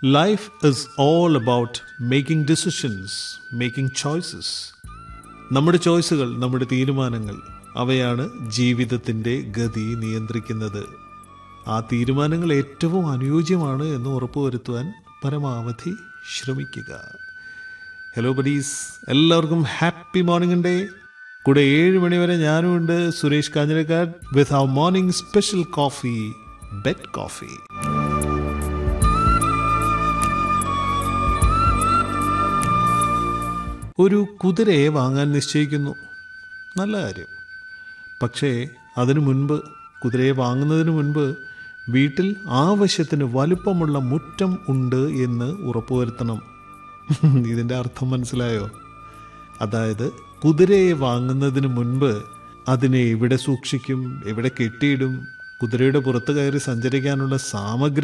life is all about making decisions making choices നമ്മുടെ ചോയ്സുകൾ നമ്മുടെ തീരുമാനങ്ങൾ അവയാണ് ജീവിതത്തിൻ്റെ ഗതി നിയന്ത്രിക്കുന്നത് ആ തീരുമാനങ്ങൾ ഏറ്റവും അനുയോജ്യമാണ് എന്ന് ഉറപ്പുവരുത്തുവാൻ പരമാവധി ശ്രമിക്കുക ഹലോ ബഡീസ് എല്ലാവർക്കും ഹാപ്പി മോർണിംഗ് ഡേ കൂടെ ഏഴ് മണി വരെ ഞാനും ഉണ്ട് Suresh Kanjirakkad with our morning special coffee bet coffee ഒരു കുതിരയെ വാങ്ങാൻ നിശ്ചയിക്കുന്നു നല്ല കാര്യം പക്ഷേ അതിനു മുൻപ് കുതിരയെ വാങ്ങുന്നതിന് മുൻപ് വീട്ടിൽ ആവശ്യത്തിന് വലുപ്പമുള്ള മുറ്റം ഉണ്ട് എന്ന് ഉറപ്പുവരുത്തണം ഇതിൻ്റെ അർത്ഥം മനസ്സിലായോ അതായത് കുതിരയെ വാങ്ങുന്നതിന് മുൻപ് അതിനെ എവിടെ സൂക്ഷിക്കും എവിടെ കെട്ടിയിടും കുതിരയുടെ പുറത്ത് കയറി സഞ്ചരിക്കാനുള്ള സാമഗ്രി